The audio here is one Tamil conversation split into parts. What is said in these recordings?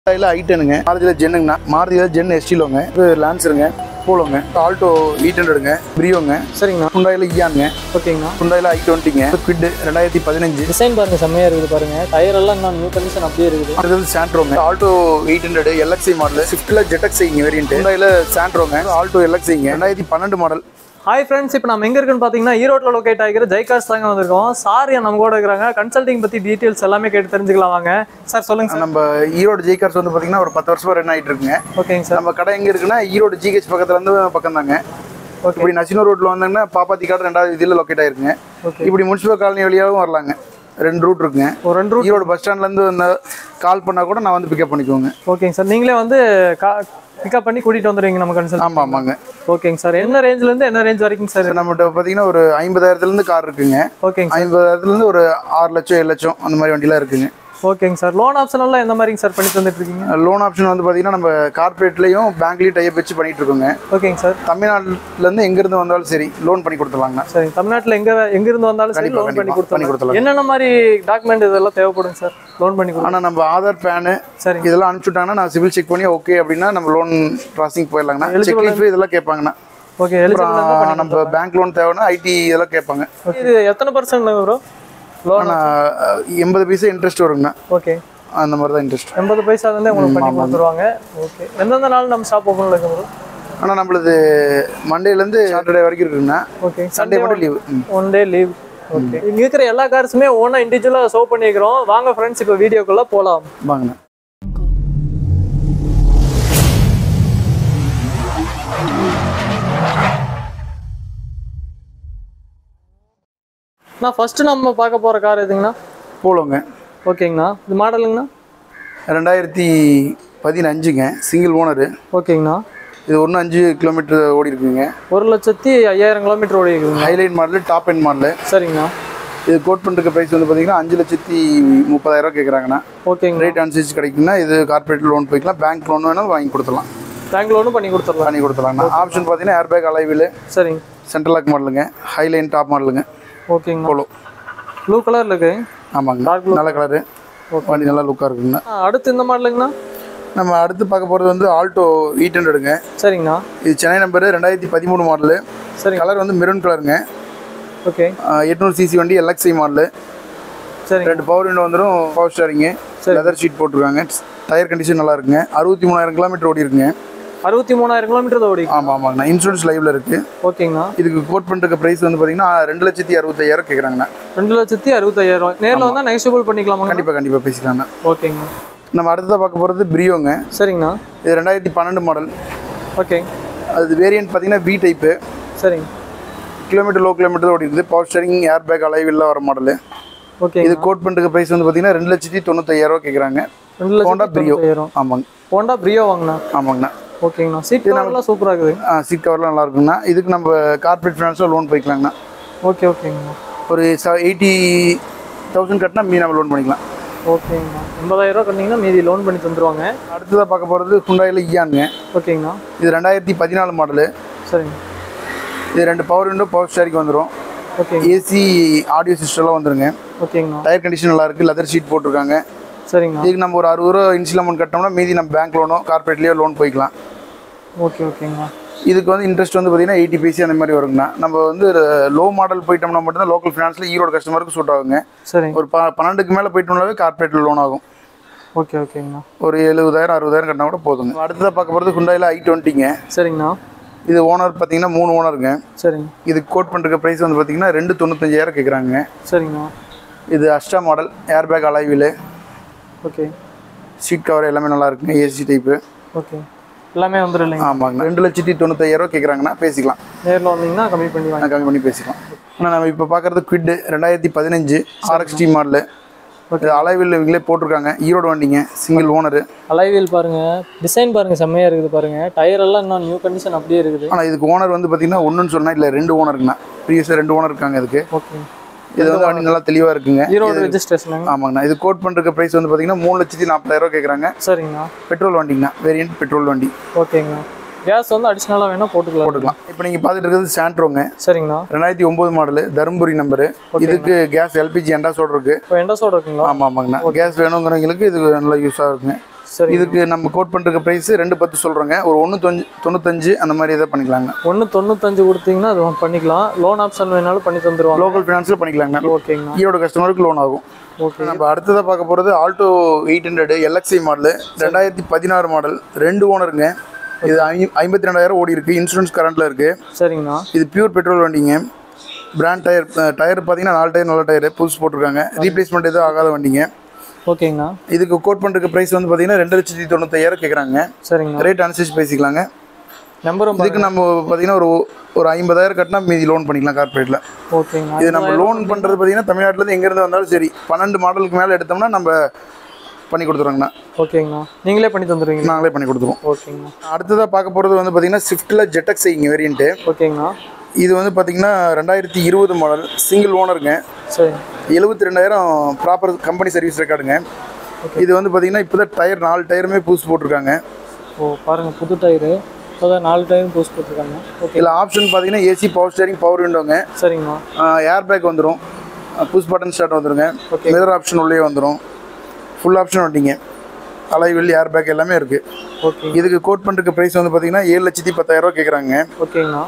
ஹுண்டாயில் ஐட்டனுங்க மாருதியில் ஜென்னுங்கண்ணா மாருதியில் ஜென் எஸ்டிலோங்க இது லான்ஸருங்க போலோங்க ஆல்டோ எயிட் ஹண்ட்ரடுங்க பிரியோங்க சரிங்கண்ணா ஹுண்டாயில் இயானுங்க ஓகேங்கண்ணா ஹுண்டாயில் ஐ டுவெண்ட்டிங்க குவிட் ரெண்டாயிரத்தி பதினஞ்சு டிசைன் பாருங்க செம்மையா இருக்குது பாருங்க டயர் எல்லாம் இன்னும் நியூ கண்டிஷன் அப்படியே இருக்குது அடுத்தது சாண்ட்ரோங்க Alto eight hundred LXI model ஸ்விஃப்ட்டில் ஜெட்டக்ஸைங்க வேரியன்ட் ஹுண்டாயில் சாண்ட்ரோங்க ஆல்டோ எல்எக்ஸிங்க ரெண்டாயிரத்தி பன்னெண்டு மாடல் ஹாய் ஃப்ரெண்ட்ஸ் இப்போ நம்ம எங்க இருக்குன்னு பார்த்தீங்கன்னா ஈரோட்டில் லொக்கேட் ஆகிற ஜெய்காஸ் தாங்க வந்திருக்கோம் சாரியா நம்ம கூட இருக்கிறாங்க கன்சல்டிங் பத்தி டீட்டெயில்ஸ் எல்லாமே கேட்டு தெரிஞ்சுக்கலாம் வாங்க சார் சொல்லுங்க சார் நம்ம ஈரோடு ஜெய்கார்ஸ் வந்து பார்த்தீங்கன்னா ஒரு பத்து வருஷமா ரன் ஆகிட்டு இருக்குங்க ஓகேங்க சார் நம்ம கடை எங்க இருக்குன்னா ஈரோடு ஜிஹெச் பக்கத்துல இருந்து பக்கம் தாங்க ஓகே இப்படி நசினூர் ரோட்ல வந்தாங்கன்னா பாப்பாத்தி காடு ரெண்டாவது இதில் லொக்கேட் ஆயிருக்குங்க ஓகே இப்படி முனிசிபல் காலனி வழியாகவும் வரலாங்க ரெண்டு ரூட் இருக்குங்க ஒரு ரெண்டு ரூட் ஈரோடு பஸ் ஸ்டாண்ட்ல இருந்து வந்து கால் பண்ணா கூட நான் வந்து பிக்கப் பண்ணிக்குவேங்க ஓகேங்க சார் நீங்களே வந்து பிக்கப் பண்ணி கூட்டிட்டு வந்துடுவீங்க நம்ம கன்சல்ட் ஆமா ஆமாங்க ஓகேங்க சார் என்ன ரேஞ்ச்ல இருந்து என்ன ரேஞ்ச் வரைக்கும் சார் சார் நம்மகிட்ட பார்த்தீங்கன்னா ஒரு ஐம்பதாயிரத்துல இருந்து கார் இருக்குங்க ஓகேங்க சார் ஐம்பதாயிரத்துல இருந்து ஒரு ஆறு லட்சம் ஏழு லட்சம் அந்த மாதிரி வண்டிலாம் இருக்குங்க ஓகேங்க சார் லோன் ஆப்ஷன் எல்லாம் எந்த மாதிரிங்க சார் பண்ணி தந்துட்டு இருக்கீங்க லோன் ஆப்ஷன் வந்து பார்த்தீங்கன்னா நம்ம கார்பரேட்லேயும் பேங்க்லேயும் டைப் வச்சு பண்ணிட்டு இருக்கோங்க ஓகேங்க சார் தமிழ்நாட்டிலேருந்து எங்கேருந்து வந்தாலும் சரி லோன் பண்ணி கொடுத்துலாங்கண்ணா சரி தமிழ்நாட்டில் எங்க எங்க இருந்து வந்தாலும் சரி கண்டிப்பா, லோன் பண்ணி கண்டிப்பா. பண்ணி கொடுத்துருங்க கொடுத்துடலாம். என்னென்ன மாதிரி டாக்குமெண்ட் இதெல்லாம் தேவைப்படுங்க சார் லோன் பண்ணி கொடுங்க ஆனால் நம்ம ஆதார் பேனு சரிங்க இதெல்லாம் அனுப்பிச்சுட்டாங்கன்னா நான் சிவில் செக் பண்ணி ஓகே அப்படின்னா நம்ம லோன் ப்ராசஸிங் போயிடலாங்கண்ணா Eligible செக் லீஃப் இதெல்லாம் கேட்பாங்கண்ணா ஓகே எலிஜிபிள் அப்புறம் நம்ம பேங்க் லோன் தேவைன்னா ஐடி இதெல்லாம் கேட்பாங்க இது எத்தனை பர்சன்ட் ப்ரோ லோன் ஆனால் எண்பது பைசா இன்ட்ரெஸ்ட் வருங்கண்ணா ஓகே அந்த மாதிரி தான் இன்ட்ரெஸ்ட் எண்பது பைசா வந்து உங்களுக்கு பண்ணி கொடுத்துருவாங்க ஓகே எந்தெந்த நாள் நம்ம ஷாப் ஓப்பன் இருக்கு ப்ரோ ஆனால் நம்மளது மண்டேலேருந்து சாட்டர்டே வரைக்கும் இருக்குங்கண்ணா ஓகே சண்டே மட்டும் leave one day leave okay இங்க இருக்கிற எல்லா கார்ஸுமே ஓனா இண்டிவிஜுவலா ஷோ பண்ணிக்கிறோம் வாங்க ஃப்ரெண்ட்ஸ் இப்போ வீடியோக்குள்ள போலாம் வாங்கண்ணா நான் ஃபர்ஸ்ட் நம்ம பார்க்க போற கார் எதுங்கண்ணா போலோங்க ஓகேங்கண்ணா இது மாடலுங்கண்ணா ரெண்டாயிரத்தி பதினஞ்சுங்க சிங்கிள் ஓனரு ஓகேங்கண்ணா இது ஒன்று அஞ்சு கிலோமீட்டர் ஓடி இருக்குங்க ஒரு லட்சத்தி ஐயாயிரம் கிலோமீட்டர் ஓடி இருக்குங்க highlight model top end model சரிங்கண்ணா இது கோட் பண்ணிருக்க ப்ரைஸ் வந்து பார்த்தீங்கன்னா அஞ்சு லட்சத்தி முப்பதாயிரம் கேட்குறாங்கண்ணா ஓகேங்கண்ணா ரேட் அனுசரிச்சு கிடைக்குன்னா இது கார்பரேட் லோன் போய்க்கலாம் பேங்க் லோன் வேணாலும் வாங்கி கொடுத்துடலாம் பேங்க் லோனும் பண்ணி கொடுத்துடலாம் பண்ணி கொடுத்துலாங்கண்ணா ஆப்ஷன் பார்த்தீங்கன்னா ஏர் பேக் அலைவில் சரிங்க சென்ட்ரல் லாக் மாடலுங்க ஹைலைன் டாப் மாடலுங்க ஓகேங்கண்ணா போலோ ப்ளூ கலர்ல இருக்கு ஆமாங்க Dark blue. நல்ல கலரு வண்டி நல்லா லுக்காக இருக்குங்கண்ணா ஆ, அடுத்து இந்த மாடலுங்கண்ணா நம்ம அடுத்து பார்க்க போகிறது வந்து ஆல்டோ எயிட் ஹண்ட்ரடுங்க சரிங்கண்ணா இது சென்னை நம்பரு ரெண்டாயிரத்தி பதிமூணு மாடலு சரிங்க கலர் வந்து மெரூன் கலருங்க ஓகே எட்நூறு சிசி வண்டி எல்எக்ஸ்ஐ மாடலு சரிங்க ரெண்டு பவர் விண்டோ வந்துடும் பவர் ஸ்டாரிங்கு லெதர் ஷீட் போட்டிருக்காங்க டயர் கண்டிஷன் நல்லா இருக்குங்க அறுபத்தி மூணாயிரம் கிலோமீட்டர் ஓடி இருக்குங்க அறுபத்தி மூணாயிரம் கிலோமீட்டர் தான் ஓடி ஆமாம் ஆமாங்கண்ணா இன்சூரன்ஸ் லைவ்ல இருக்கு ஓகேங்கண்ணா இதுக்கு கோட் பண்ணிருக்க ப்ரைஸ் வந்து பார்த்தீங்கன்னா ரெண்டு லட்சத்தி அறுபத்தாயிரம் கேட்குறாங்கண்ணா ரெண்டு லட்சத்தி அறுபத்தாயிரம் நேரில் வந்தால் நெகோஷியபிள் பண்ணிக்கலாமா கண்டிப்பாக கண்டிப்பாக பேசிக்கலாம்ண்ணா ஓகேங்கண்ணா நம்ம அடுத்ததாக பார்க்க போகிறது பிரியோங்க சரிங்கண்ணா இது ரெண்டாயிரத்தி பன்னெண்டு மாடல் ஓகே அது வேரியன்ட் பார்த்தீங்கன்னா பி டைப்பு சரிங்க கிலோமீட்டர் லோ கிலோமீட்டர் ஓடி இருக்குது பவர் ஸ்டாரிங் ஏர் பேக் அலைவில்லாம் வர மாடலு ஓகே இது கோட் பண்ணிருக்க ப்ரைஸ் வந்து பார்த்தீங்கன்னா ரெண்டு லட்சத்தி தொண்ணூத்தையாயிரம் கேட்குறாங்க ரெண்டு ஹோண்டா லட்சத்தி பிரியோ தொண்ணூத்தாயிரம் ஆமாங்க ஹோண்டா பிரியோ வாங்கண்ணா ஆமாங்கண்ணா ஓகேங்கண்ணா சீட் கவர்லாம் சூப்பராக இருக்குது சீட் கவர்லாம் நல்லா இருக்குங்கண்ணா இதுக்கு நம்ம கார்பரேட் ஃபினான்ஸில் லோன் போய்க்கலாங்கண்ணா ஓகே ஓகேங்கண்ணா ஒரு எயிட்டி தௌசண்ட் கட்டினா மீ நம்ம லோன் பண்ணிக்கலாம் ஓகேங்கண்ணா எண்பதாயிரம் ரூபா கட்டிங்கன்னா மீதி லோன் பண்ணி தந்துருவாங்க அடுத்ததாக பார்க்க போகிறது ஹுண்டாயில் இயானுங்க ஓகேங்கண்ணா இது ரெண்டாயிரத்தி பதினாலு மாடலு சரிங்க இது ரெண்டு பவர் விண்டோ பவர் ஸ்டாரிங் வந்துடும் ஓகேங்க ஏசி ஆடியோ சிஸ்டம்லாம் வந்துருங்க ஓகேங்கண்ணா டயர் கண்டிஷன் நல்லா இருக்குது லெதர் ஷீட் போட்டிருக்காங்க சரிங்கண்ணா இதுக்கு நம்ம ஒரு அறுபது ரூபா இன்சியல் அமௌண்ட் கட்டினோம்னா மீதி நம்ம பேங்க் லோனோ கார்பரேட்லேயோ லோன் போய்க்கலாம் ஓகே ஓகேங்கண்ணா இதுக்கு வந்து இன்ட்ரெஸ்ட் வந்து பார்த்தீங்கன்னா எயிட்டி பைசி அந்த மாதிரி வருங்கண்ணா நம்ம வந்து லோ மாடல் போயிட்டோம்னா மட்டும்தான் லோக்கல் ஃபினான்ஸில் ஈரோடு கஸ்டமருக்கு சூட் ஆகுங்க சரிங்க ஒரு ப பன்னெண்டுக்கு மேலே போயிட்டோம்னாவே கார்பரேட்டில் லோன் ஆகும் ஓகே ஓகேங்கண்ணா ஒரு எழுபதாயிரம் அறுபதாயிரம் கட்டினா கூட போதுங்க அடுத்ததாக பார்க்க போகிறது ஹுண்டாயில் ஐ டுவெண்ட்டிங்க சரிங்கண்ணா இது ஓனர் பார்த்தீங்கன்னா மூணு ஓனருங்க சரிங்க இதுக்கு கோட் பண்ணுற ப்ரைஸ் வந்து பார்த்தீங்கன்னா ரெண்டு தொண்ணூத்தஞ்சாயிரம் கேட்குறாங்க சரிங்கண்ணா இது அஷ்டா model air bag alloy wheel okay seat cover எல்லாமே நல்லா இருக்குங்க ஏசி டைப்பு ஓகே எல்லாமே வந்துடும் இல்லைங்க ஆமாங்க ரெண்டு லட்சத்தி தொண்ணூத்தாயிரம் கேட்குறாங்கன்னா பேசிக்கலாம் நேரில் வந்தீங்கன்னா கம்மி பண்ணி வாங்க நான் கம்மி பண்ணி பேசிக்கலாம் ஆனால் நம்ம இப்போ பார்க்குறது குவிட் ரெண்டாயிரத்தி பதினஞ்சு ஆர்எக்ஸ்டி மாடலு இது அலைவில் இவங்களே போட்டிருக்காங்க ஈரோடு வண்டிங்க சிங்கிள் ஓனரு அலைவீல் பாருங்க டிசைன் பாருங்க செம்மையா இருக்குது பாருங்க டயர் எல்லாம் இன்னும் நியூ கண்டிஷன் அப்படியே இருக்குது ஆனால் இதுக்கு ஓனர் வந்து பார்த்தீங்கன்னா ஒன்றுன்னு சொன்னால் இல்லை ரெண்டு ஓனருங்கண்ணா ப்ரீவியஸாக ரெண்டு ஓனர் இருக்காங்க இதுக்கு ஓகே இது வந்து வண்டி நல்லா தெளிவாக இருக்குங்க ஈரோடு ரெஜிஸ்ட்ரேஷனுங்க ஆமாங்கண்ணா இது கோட் பண்ணுற ப்ரைஸ் வந்து பார்த்தீங்கன்னா மூணு லட்சத்தி நாற்பதாயிரம் கேட்குறாங்க சரிங்கண்ணா பெட்ரோல் வண்டிங்கண்ணா வேரியன்ட் பெட்ரோல் வண்டி ஓகேங்கண்ணா கேஸ் வந்து அடிஷ்னலாக வேணா போட்டுக்கலாம் போட்டுக்கலாம் இப்போ நீங்கள் பார்த்துட்டு இருக்கிறது சாண்ட்ரோங்க சரிங்கண்ணா ரெண்டாயிரத்தி ஒம்பது மாடலு தருமபுரி நம்பரு இதுக்கு கேஸ் எல்பிஜி எண்டாசோட இருக்கு இப்போ எண்டசோட இருக்குங்களா ஆமாம் ஆமாங்கண்ணா கேஸ் வேணுங்கிறவங்களுக்கு இது நல்லா யூஸாக இருக்குங்க சரி இதுக்கு நம்ம கோட் பண்ணுற ப்ரைஸ் ரெண்டு பத்து சொல்கிறோங்க ஒரு ஒன்று தொஞ்சு தொண்ணூத்தஞ்சு அந்த மாதிரி இதை பண்ணிக்கலாங்க ஒன்று தொண்ணூத்தஞ்சு கொடுத்தீங்கன்னா அது பண்ணிக்கலாம் லோன் ஆப்ஷன் வேணாலும் பண்ணி தந்துருவாங்க லோக்கல் ஃபினான்ஸில் பண்ணிக்கலாங்க ஓகேங்கண்ணா ஈரோட கஸ்டமருக்கு லோன் ஆகும் ஓகே நம்ம அடுத்ததாக பார்க்க போகிறது Alto eight hundred LXI model ரெண்டாயிரத்தி பதினாறு மாடல் ரெண்டு ஓனருங்க இது ஐ- ஐம்பத்தி ரெண்டாயிரம் ஓடி இருக்கு இன்சூரன்ஸ் கரண்ட்டில் இருக்குது சரிங்கண்ணா இது பியூர் பெட்ரோல் வண்டிங்க பிராண்ட் டயர் டயர் பார்த்தீங்கன்னா நாலு டயர் நல்ல டயர் புதுசு போட்டிருக்காங்க ரீப்ளேஸ்மெண்ட் எதுவும் ஆகாத வண்டிங்க ஓகேங்கண்ணா இதுக்கு கோட் பண்ணுறதுக்கு ப்ரைஸ் வந்து பார்த்தீங்கன்னா ரெண்டு லட்சத்தி தொண்ணூத்தாயிரம் கேட்குறாங்க சரிங்கண்ணா ரேட் அனுசரிச்சு பேசிக்கலாங்க நம்பரும் இதுக்கு நம்ம பார்த்தீங்கன்னா ஒரு ஒரு ஐம்பதாயிரம் கட்டினா மீதி லோன் பண்ணிக்கலாம் கார்பரேட்டில் ஓகேங்கண்ணா இது நம்ம லோன் பண்ணுறது பார்த்தீங்கன்னா தமிழ்நாட்டிலேருந்து எங்கேருந்து வந்தாலும் சரி பன்னெண்டு மாடலுக்கு மேலே எடுத்தோம்னா நம்ம பண்ணி கொடுத்துருவோங்கண்ணா ஓகேங்கண்ணா நீங்களே பண்ணி தந்துடுவீங்க நாங்களே பண்ணி கொடுத்துருவோம் ஓகேங்கண்ணா அடுத்ததாக பார்க்க போகிறது வந்து பார்த்தீங்கன்னா ஸ்விஃப்ட்டில் ஜெட்டக்ஸ் இங்கே வேரியண்ட்டு ஓகேங்கண்ணா இது வந்து பார்த்தீங்கன்னா ரெண்டாயிரத்தி இருபது மாடல் சிங்கிள் ஓனருங்க சரி எழுபத்தி ரெண்டாயிரம் ப்ராப்பர் கம்பெனி சர்வீஸ் ரெக்கார்டுங்க இது வந்து பார்த்தீங்கன்னா இப்போ தான் டயர் நாலு டயருமே புதுசு போட்டிருக்காங்க ஓ பாருங்கள் புது டயரு இப்போதான் நாலு டயரும் போஸ்ட் போட்டிருக்காங்க ஓகே இதில் ஆப்ஷன் பார்த்தீங்கன்னா ஏசி பவர் ஸ்டேரிங் பவர் விண்டோங்க சரிங்கண்ணா ஏர் பேக் வந்துடும் புஷ் பட்டன் ஸ்டார்ட் வந்துருங்க மிரர் ஆப்ஷன் உள்ளே வந்துடும் ஃபுல் ஆப்ஷன் வண்டிங்க அலைவில் ஏர் பேக் எல்லாமே இருக்குது ஓகே இதுக்கு கோட் பண்ணுறதுக்கு ப்ரைஸ் வந்து பார்த்தீங்கன்னா ஏழு லட்சத்தி பத்தாயிரரூவா கேட்குறாங்க ஓகேங்கண்ணா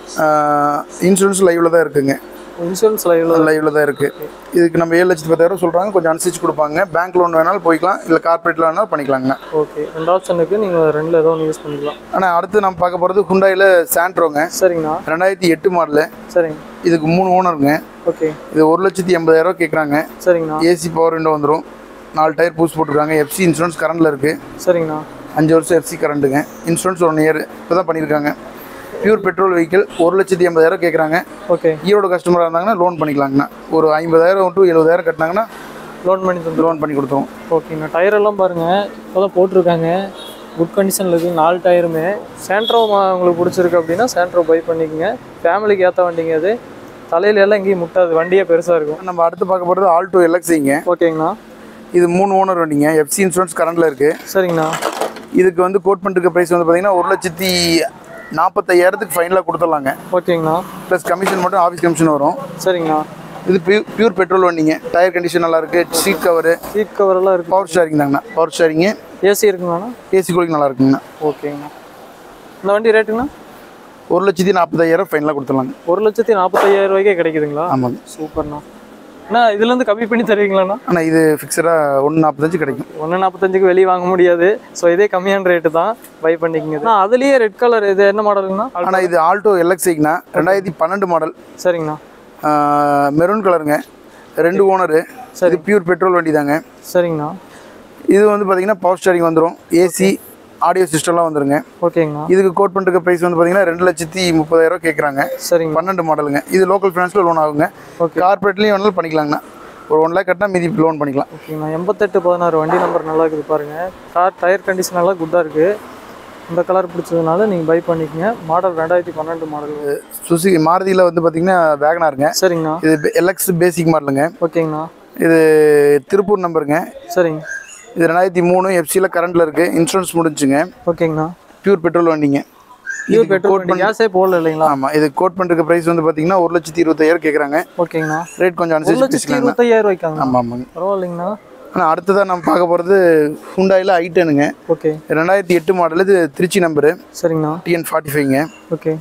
இன்சூரன்ஸ் லைவில் தான் இருக்குங்க இன்சூரன்ஸ் லைவ்ல லைவில் தான் இருக்குது இதுக்கு நம்ம ஏழு லட்சத்தி பத்தாயிரம் சொல்கிறாங்க கொஞ்சம் அனுசரிச்சு கொடுப்பாங்க பேங்க் லோன் வேணாலும் போய்க்கலாம் இல்லை கார்பரேட்டில் வேணாலும் பண்ணிக்கலாங்க ஓகே ரெண்டு ஆப்ஷனுக்கு நீங்கள் ரெண்டில் ஏதோ ஒன்று யூஸ் பண்ணிக்கலாம் ஆனால் அடுத்து நம்ம பார்க்க போகிறது ஹுண்டாயில் சாண்ட்ரோங்க சரிங்கண்ணா ரெண்டாயிரத்தி எட்டு மாடலு சரிங்க இதுக்கு மூணு ஓனருங்க ஓகே இது ஒரு லட்சத்தி எண்பதாயிரரூவா கேட்குறாங்க சரிங்கண்ணா ஏசி பவர் விண்டோ வந்துடும் நாலு டயர் பூஸ் போட்டிருக்காங்க எஃப்சி இன்சூரன்ஸ் கரண்டில் இருக்குது சரிங்கண்ணா அஞ்சு வருஷம் எஃப்சி கரண்ட்டுங்க இன்சூரன்ஸ் ஒன் இயர் இப்போ தான் பண்ணியிருக்காங்க பியூர் பெட்ரோல் வெஹிக்கிள் ஒரு லட்சத்தி எண்பதாயிரம் கேட்குறாங்க ஓகே ஈரோடு கஸ்டமராக இருந்தாங்கன்னா லோன் பண்ணிக்கலாங்கண்ணா ஒரு ஐம்பதாயிரம் டு எழுபதாயிரம் கட்டினாங்கன்னா லோன் பண்ணி தந்துடும் லோன் பண்ணி கொடுத்துருவோம் ஓகேங்கண்ணா டயர் எல்லாம் பாருங்கள் இப்போ தான் போட்டிருக்காங்க குட் கண்டிஷனில் இருக்குது நாலு டயருமே சேண்ட்ரோ உங்களுக்கு பிடிச்சிருக்கு அப்படின்னா சேண்ட்ரோ பை பண்ணிக்கோங்க ஃபேமிலிக்கு ஏற்ற வண்டிங்க அது தலையில எல்லாம் எங்கேயும் முட்டாது வண்டியே பெருசாக இருக்கும் நம்ம அடுத்து பார்க்க போகிறது ஆல்டோ எல்எக்ஸிங்க ஓகேங்கண்ணா இது மூணு ஓனர் வண்டிங்க எஃப்சி இன்சூரன்ஸ் கரண்டில் இருக்குது சரிங்கண்ணா இதுக்கு வந்து கோட் பண்ணிருக்க ப்ரைஸ் வந்து பார்த்தீங்கன்னா ஒரு லட்சத்தி நாற்பத்தையாயிரத்துக்கு ஃபைனலாக கொடுத்துடலாங்க ஓகேங்கண்ணா ப்ளஸ் கமிஷன் மட்டும் ஆஃபீஸ் கமிஷன் வரும் சரிங்கண்ணா இது பியூ பியூர் பெட்ரோல் வண்டிங்க டயர் கண்டிஷன் நல்லா இருக்கு சீட் கவரு சீட் கவர் எல்லாம் இருக்குது பவர் ஷேரிங் தாங்கண்ணா பவர் ஷேரிங்கு ஏசி இருக்குங்கண்ணா ஏசி கூலிங் நல்லா இருக்குங்கண்ணா ஓகேங்கண்ணா இந்த வண்டி ரேட்டுங்கண்ணா ஒரு லட்சத்தி நாற்பதாயிரம் ஃபைனலாக கொடுத்துடலாங்க ஒரு லட்சத்தி நாற்பத்தையாயிரம் ரூபாய்க்கே கிடைக்குதுங்களா ஆமாங்க சூப்பர்ண்ணா அண்ணா இதுலேருந்து கம்மி பண்ணி தருவீங்களாண்ணா ஆனால் இது ஃபிக்ஸடாக ஒன்று நாற்பத்தஞ்சு கிடைக்கும் ஒன்று நாற்பத்தஞ்சுக்கு வெளியே வாங்க முடியாது ஸோ இதே கம்மியான ரேட்டு தான் பை பண்ணிக்கங்க அண்ணா அதுலேயே ரெட் கலர் இது என்ன மாடலுங்கண்ணா ஆனால் இது ஆல்டோ எல்எக்ஸைக்குண்ணா ரெண்டாயிரத்தி பன்னெண்டு மாடல் சரிங்கண்ணா மெரூன் கலருங்க ரெண்டு ஓனரு இது பியூர் பெட்ரோல் வண்டி தாங்க சரிங்கண்ணா இது வந்து பார்த்தீங்கன்னா பவர் ஸ்டேரிங் வந்துடும் ஏசி ஆடியோ சிஸ்டம்லாம் வந்துருங்க ஓகேங்கண்ணா இதுக்கு கோட் பண்ணுற ப்ரைஸ் வந்து பார்த்தீங்கன்னா ரெண்டு லட்சத்தி முப்பதாயிரம் கேட்குறாங்க சரிங்க பன்னெண்டு மாடலுங்க இது லோக்கல் ஃபினான்ஸில் லோன் ஆகுங்க கார்பரேட்லேயும் வேணாலும் பண்ணிக்கலாங்கண்ணா ஒரு ஒன் லேக் கட்டினா மீதி லோன் பண்ணிக்கலாம் ஓகேங்கண்ணா எண்பத்தெட்டு பதினாறு வண்டி நம்பர் நல்லா இருக்குது பாருங்கள் கார் டயர் கண்டிஷன் எல்லாம் குட்டாக இருக்குது இந்த கலர் பிடிச்சதுனால நீங்கள் பை பண்ணிக்கங்க மாடல் ரெண்டாயிரத்தி பன்னெண்டு மாடல் சுசுகி மாருதியில் வந்து பார்த்தீங்கன்னா வேகனாருங்க சரிங்கண்ணா இது எல்எக்ஸ் பேசிக் மாடலுங்க ஓகேங்கண்ணா இது திருப்பூர் நம்பருங்க சரிங்க இது ரெண்டாயிரத்தி மூணு எஃப்சியில் கரண்ட்டில் இருக்குது இன்சூரன்ஸ் முடிஞ்சுங்க ஓகேங்கண்ணா பியூர் பெட்ரோல் வண்டிங்க பியூர் பெட்ரோல் வண்டி கேஸே போடல இல்லைங்களா ஆமாம் இது கோட் பண்ணுற ப்ரைஸ் வந்து பார்த்தீங்கன்னா ஒரு லட்சத்தி இருபத்தாயிரம் கேட்குறாங்க ஓகேங்கண்ணா ரேட் கொஞ்சம் ஒரு அனுசரிச்சு லட்சத்தி பேசிக்கலாங்க இருபத்தையாயிரம் ரூபாய்க்காங்க ஆமாம் ஆமாங்க பரவாயில்லைங்கண்ணா ஆனால் அடுத்ததாக நம்ம பார்க்க போகிறது ஹுண்டாயில் ஐட்டனுங்க ஓகே ரெண்டாயிரத்தி எட்டு மாடல் இது திருச்சி நம்பரு சரிங்கண்ணா டிஎன் ஃபார்ட்டி ஃபைவ்ங்க ஓகே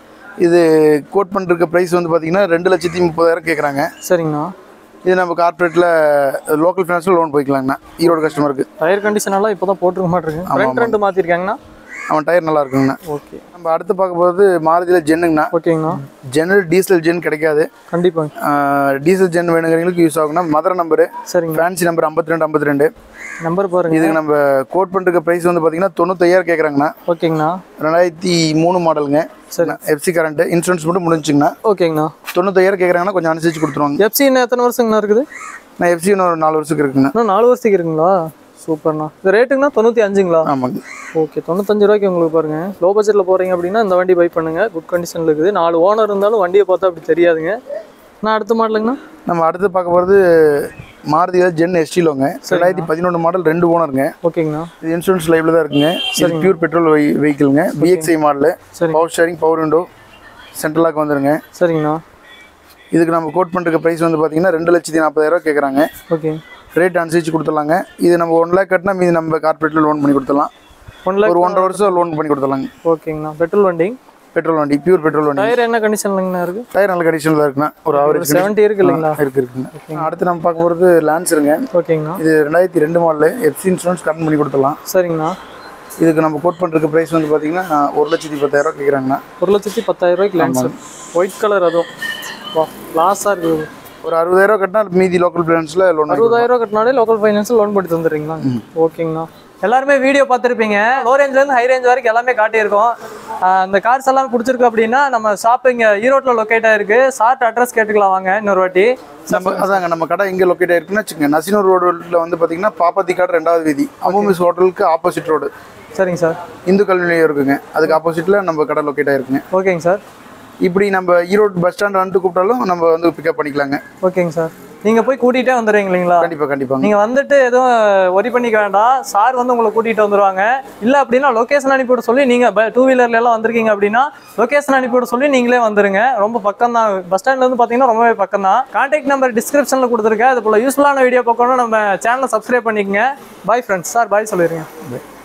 இது கோட் பண்ணிருக்க ப்ரைஸ் வந்து பார்த்தீங்கன்னா ரெண்டு லட்சத்தி முப்பதாயிரம் கேட்குறாங்க சரிங்கண்ணா இது நம்ம கார்பரேட்டில் லோக்கல் ஃபினான்ஸில் லோன் போய்க்கலாங்கண்ணா ஈரோடு கஸ்டமருக்கு டயர் கண்டிஷன் எல்லாம் இப்போ தான் போட்டிருக்க மாட்டிருக்கு ஃப்ரண்ட் ரெண்டு மாற்றிருக்காங்கண்ணா அவன் டயர் நல்லா இருக்குங்கண்ணா ஓகே நம்ம அடுத்து பார்க்க போகிறது மாருதியில் ஜென்னுங்கண்ணா ஓகேங்கண்ணா ஜெனரல் டீசல் ஜென் கிடைக்காது கண்டிப்பாங்க டீசல் ஜென் வேணுங்கிறவங்களுக்கு யூஸ் ஆகும்னா மதுரை நம்பரு சரிங்க ஃபேன்சி நம்பர் ஐம்பத்தி ரெண்டு ஐம்பத்தி ரெண்டு நம்பர் பாருங்க இதுக்கு நம்ம கோட் பண்ணிருக்க ப்ரைஸ் வந்து பார்த்தீங்கன்னா தொண்ணூத்தையாயிரம் கேட்குறாங்கண்ணா ஓகேங்கண்ணா ரெண்டாயிரத்தி மூணு மாடலுங்க சரி எஃப்சி கரண்ட்டு இன்சூரன்ஸ் மட்டும் முடிஞ்சுங்கண்ணா ஓகேங்கண்ணா தொண்ணூத்தையாயிரம் கேட்குறாங்கன்னா கொஞ்சம் அனுசரிச்சு கொடுத்துருவாங்க எஃப்சி இன்னும் எத்தனை வருஷங்கண்ணா இருக்குது நான் எஃப்சி இன்னும் ஒரு நாலு வருஷத்துக்கு இருக்குங்கண்ணா இன்னும் நாலு வருஷத்துக்கு இருக்குங்களா சூப்பர்ண்ணா இந்த ரேட்டுங்கண்ணா தொண்ணூற்றி அஞ்சுங்களா ஆமாங்க ஓகே தொண்ணூத்தஞ்சு ரூபாய்க்கு உங்களுக்கு பாருங்க லோ பட்ஜெட்டில் போகிறீங்க அப்படின்னா இந்த வண்டி பை பண்ணுங்க குட் கண்டிஷனில் இருக்குது நாலு ஓனர் இருந்தாலும் வண்டியை பார்த்தா அப்படி தெரியாதுங்க நான் அடுத்த மாடலுங்கண்ணா நம்ம அடுத்து பார்க்க போகிறது மாருதியில் ஜென் எஸ்டிலோங்க ரெண்டாயிரத்தி பதினொன்று மாடல் ரெண்டு ஓனருங்க ஓகேங்கண்ணா இது இன்சூரன்ஸ் லைவில் தான் இருக்குங்க இது பியூர் பெட்ரோல் வெஹிக்கிளுங்க பிஎக்ஸ்ஐ மாடலு சரி. Power steering power window central lock வந்துருங்க சரிங்கண்ணா இதுக்கு நம்ம கோட் பண்ணிருக்க ப்ரைஸ் வந்து பார்த்தீங்கன்னா ரெண்டு லட்சத்தி நாற்பதாயிரம் கேட்குறாங்க ஓகே ரேட் அனுசரித்து கொடுத்துடலாங்க இது நம்ம ஒன் லேக் கட்டினா மீதி நம்ம கார்பரேட்டில் லோன் பண்ணி கொடுத்துடலாம் ஒன் லேக் ஒரு ஒன்றரை வருஷம் லோன் பண்ணி கொடுத்துடலாங்க ஓகேங்கண்ணா பெட்ரோல் வண்டி பெட்ரோல் வண்டி பியூர் பெட்ரோல் வண்டி டயர் என்ன கண்டிஷன்லங்கண்ணா இருக்கு டயர் நல்ல கண்டிஷனில் இருக்குண்ணா ஒரு ஆவரேஜ் செவன்ட்டி இருக்கு இல்லைங்களா இருக்கு இருக்குங்க அடுத்து நம்ம பார்க்க போகிறது லான்ஸருங்க ஓகேங்கண்ணா இது ரெண்டாயிரத்தி ரெண்டு மாடலு எஃப்சி இன்சூரன்ஸ் கடன் பண்ணி கொடுத்துடலாம் சரிங்கண்ணா இதுக்கு நம்ம கோட் பண்ணுறதுக்கு ப்ரைஸ் வந்து பார்த்தீங்கன்னா ஒரு லட்சத்தி பத்தாயிரம் கேட்குறாங்கண்ணா ஒரு லட்சத்தி பத்தாயிரம் ரூபாய்க்கு லேன்சர் ஒயிட் கலர் அதுவும் வா லாஸாக இருக்குது ஒரு அறுபதாயிரம் கட்டினா மீதி லோக்கல் பிரான்ஸில் லோன் அறுபதாயிரம் ரூபா கட்டினாலே லோக்கல் ஃபைனான்ஸில் லோன் போட்டு தந்துடுறீங்களா ஓகேங்கண்ணா எல்லாருமே வீடியோ பார்த்துருப்பீங்க லோ ரேஞ்ச்லேருந்து ஹை ரேஞ்ச் வரைக்கும் எல்லாமே காட்டியிருக்கோம் ஆஹ் அந்த கார்ஸ் எல்லாம் பிடிச்சிருக்கு அப்படின்னா நம்ம ஷாப் இங்கே ஈரோட்டில் லொக்கேட் ஆயிருக்கு ஷார்ட் அட்ரஸ் கேட்டுக்கலாம் வாங்க இன்னொரு வாட்டி நம்ம அதாங்க நம்ம கடை எங்கே லொக்கேட் ஆயிருக்குன்னு வச்சுக்கோங்க நசினூர் ரோடில் வந்து பார்த்தீங்கன்னா பாப்பாத்தி காடு ரெண்டாவது வீதி அமுமிஸ் ஹோட்டலுக்கு ஆப்போசிட் ரோடு சரிங்க சார் இந்து கல்வி நிலையம் இருக்குங்க அதுக்கு ஆப்போசிட்டில் நம்ம கடை லொக்கேட் ஆயிருக்குங்க ஓகேங்க சார் இப்படி நம்ம ஈரோடு பஸ் ஸ்டாண்ட் வந்துட்டு கூப்பிட்டாலும் நம்ம வந்து பிக்கப் பண்ணிக்கலாங்க ஓகேங்க சார் நீங்கள் போய் கூட்டிகிட்டே வந்துடுறீங்க இல்லைங்களா கண்டிப்பாக கண்டிப்பாங்க நீங்கள் வந்துட்டு எதுவும் ஒரி பண்ணிக்க வேண்டாம் சார் வந்து உங்களை கூட்டிகிட்டு வந்துருவாங்க இல்லை அப்படின்னா லொக்கேஷன் அனுப்பிவிட சொல்லி நீங்கள் டூ வீலர்ல எல்லாம் வந்திருக்கீங்க அப்படின்னா லொக்கேஷன் அனுப்பிவிட சொல்லி நீங்களே வந்துருங்க ரொம்ப பக்கம் தான் பஸ் ஸ்டாண்ட்ல இருந்து பார்த்தீங்கன்னா ரொம்பவே பக்கம் தான் கான்டாக்ட் நம்பர் டிஸ்கிரிப்ஷனில் கொடுத்துருக்கேன் அது போல் யூஸ்ஃபுல்லான வீடியோ பார்க்கணும் நம்ம சேனலை சப்ஸ்கிரைப் பண்ணிக்கங்க பாய் ஃப்ரெண்ட்ஸ் சார் பாய் சொல்லிடுங்க